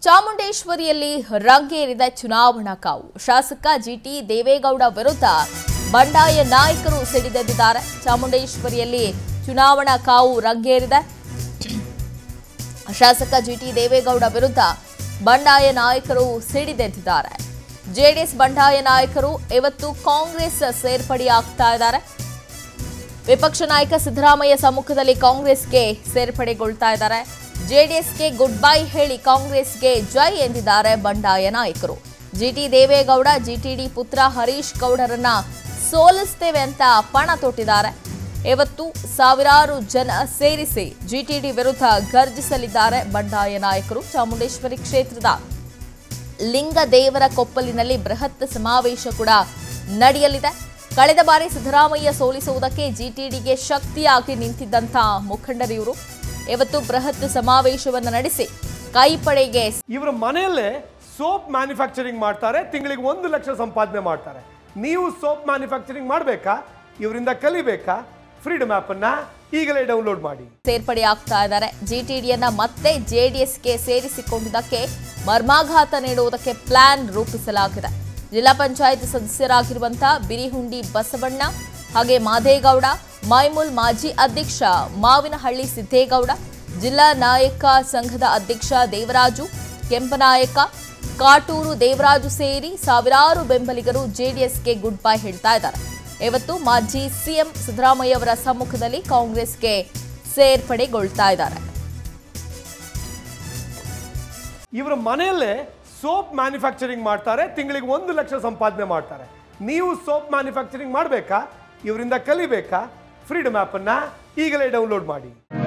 ಚಾಮುಂಡೇಶ್ವರಿಯಲ್ಲಿ ರಂಗೇರಿದ ಚುನಾವಣಾ ಕಾವು ಶಾಸಕ ಜಿಟಿ ದೇವೇಗೌಡ ವಿರುದ್ಧ ಬಂಡಾಯ ನಾಯಕರು ಸಿಡಿದೆದ್ದಿದ್ದಾರೆ ಚಾಮುಂಡೇಶ್ವರಿಯಲ್ಲಿ ಚುನಾವಣಾ ಕಾವು ರಂಗೇರಿದೆ ಶಾಸಕ ಜಿಟಿ ದೇವೇಗೌಡ ವಿರುದ್ಧ ಬಂಡಾಯ ನಾಯಕರು ಸಿಡಿದೆದ್ದಿದ್ದಾರೆ ಜೆಡಿಎಸ್ ಬಂಡಾಯ ನಾಯಕರು ಇವತ್ತು ಕಾಂಗ್ರೆಸ್ ಸೇರ್ಪಡೆಯಾಗ್ತಾ ಇದ್ದಾರೆ ವಿಪಕ್ಷ ನಾಯಕ ಸಿದ್ದರಾಮಯ್ಯ ಸಮ್ಮುಖದಲ್ಲಿ ಕಾಂಗ್ರೆಸ್ಗೆ ಸೇರ್ಪಡೆಗೊಳ್ತಾ ಇದ್ದಾರೆ ಜೆಡಿಎಸ್ಗೆ ಗುಡ್ ಬೈ ಹೇಳಿ ಕಾಂಗ್ರೆಸ್ಗೆ ಜೈ ಎಂದಿದ್ದಾರೆ ಬಂಡಾಯ ನಾಯಕರು ಜಿಟಿ ದೇವೇಗೌಡ ಜಿಟಿಡಿ ಪುತ್ರ ಹರೀಶ್ ಗೌಡರನ್ನ ಸೋಲಿಸ್ತೇವೆ ಅಂತ ಪಣ ತೊಟ್ಟಿದ್ದಾರೆ ಇವತ್ತು ಸಾವಿರಾರು ಜನ ಸೇರಿಸಿ ಜಿಟಿಡಿ ವಿರುದ್ಧ ಗರ್ಜಿಸಲಿದ್ದಾರೆ ಬಂಡಾಯ ನಾಯಕರು ಚಾಮುಂಡೇಶ್ವರಿ ಕ್ಷೇತ್ರದ ಲಿಂಗದೇವರ ಕೊಪ್ಪಲಿನಲ್ಲಿ ಬೃಹತ್ ಸಮಾವೇಶ ಕೂಡ ನಡೆಯಲಿದೆ ಕಳೆದ ಬಾರಿ ಸಿದ್ದರಾಮಯ್ಯ ಸೋಲಿಸುವುದಕ್ಕೆ ಜಿಟಿಡಿಗೆ ಶಕ್ತಿಯಾಗಿ ನಿಂತಿದ್ದಂಥ ಮುಖಂಡರಿವರು ಇವತ್ತು ಬೃಹತ್ ಸಮಾವೇಶವನ್ನು ನಡೆಸಿ ಕೈಪಡೆಗೆ ಇವರ ಮನೆಯಲ್ಲೇ ಸೋಪ್ ಮ್ಯಾನುಫ್ಯಾಕ್ಚರಿಂಗ್ ಮಾಡ್ತಾರೆ ತಿಂಗಳಿಗೆ ಒಂದು ಲಕ್ಷ ಸಂಪಾದನೆ ಮಾಡ್ತಾರೆ ನೀವು ಸೋಪ್ ಮ್ಯಾನುಫ್ಯಾಕ್ಚರಿಂಗ್ ಮಾಡಬೇಕಾ ಇವರಿಂದ ಕಲಿಬೇಕಾ ಫ್ರೀಡಮ್ ಆ್ಯಪನ್ನು ಈಗಲೇ ಡೌನ್ಲೋಡ್ ಮಾಡಿ ಸೇರ್ಪಡೆಯಾಗ್ತಾ ಇದ್ದಾರೆ ಜಿಟಿಡಿಯನ್ನ ಮತ್ತೆ ಜೆಡಿಎಸ್ಗೆ ಸೇರಿಸಿಕೊಂಡಿದ್ದಕ್ಕೆ ಮರ್ಮಾಘಾತ ನೀಡುವುದಕ್ಕೆ ಪ್ಲಾನ್ ರೂಪಿಸಲಾಗಿದೆ ಜಿಲ್ಲಾ ಪಂಚಾಯತ್ ಸದಸ್ಯರಾಗಿರುವಂತಹ ಬಿರಿಹುಂಡಿ ಬಸವಣ್ಣ ಹಾಗೆ ಮಾದೇಗೌಡ ಮೈಮುಲ್ ಮಾಜಿ ಅಧ್ಯಕ್ಷ ಮಾವಿನಹಳ್ಳಿ ಸಿದ್ದೇಗೌಡ ಜಿಲ್ಲಾ ನಾಯಕ ಸಂಘದ ಅಧ್ಯಕ್ಷ ದೇವರಾಜು ಕೆಂಪನಾಯಕ ಕಾಟೂರು ದೇವರಾಜು ಸೇರಿ ಸಾವಿರಾರು ಬೆಂಬಲಿಗರು ಜೆಡಿಎಸ್ಗೆ ಗುಡ್ ಬೈ ಹೇಳ್ತಾ ಇದ್ದಾರೆ ಇವತ್ತು ಮಾಜಿ ಸಿಎಂ ಸಿದ್ದರಾಮಯ್ಯ ಅವರ ಸಮ್ಮುಖದಲ್ಲಿ ಕಾಂಗ್ರೆಸ್ಗೆ ಸೇರ್ಪಡೆಗೊಳ್ತಾ ಇದ್ದಾರೆ ಇವರ ಮನೆಯಲ್ಲೇ ಸೋಪ್ ಮ್ಯಾನುಫ್ಯಾಕ್ಚರಿಂಗ್ ಮಾಡ್ತಾರೆ ತಿಂಗಳಿಗೆ ಒಂದು ಲಕ್ಷ ಸಂಪಾದನೆ ಮಾಡ್ತಾರೆ ನೀವು ಸೋಪ್ ಮ್ಯಾನುಫ್ಯಾಕ್ಚರಿಂಗ್ ಮಾಡಬೇಕಾ ಇವರಿಂದ ಕಲಿಬೇಕಾ ಫ್ರೀಡಮ್ ಆ್ಯಪನ್ನು ಈಗಲೇ ಡೌನ್ಲೋಡ್ ಮಾಡಿ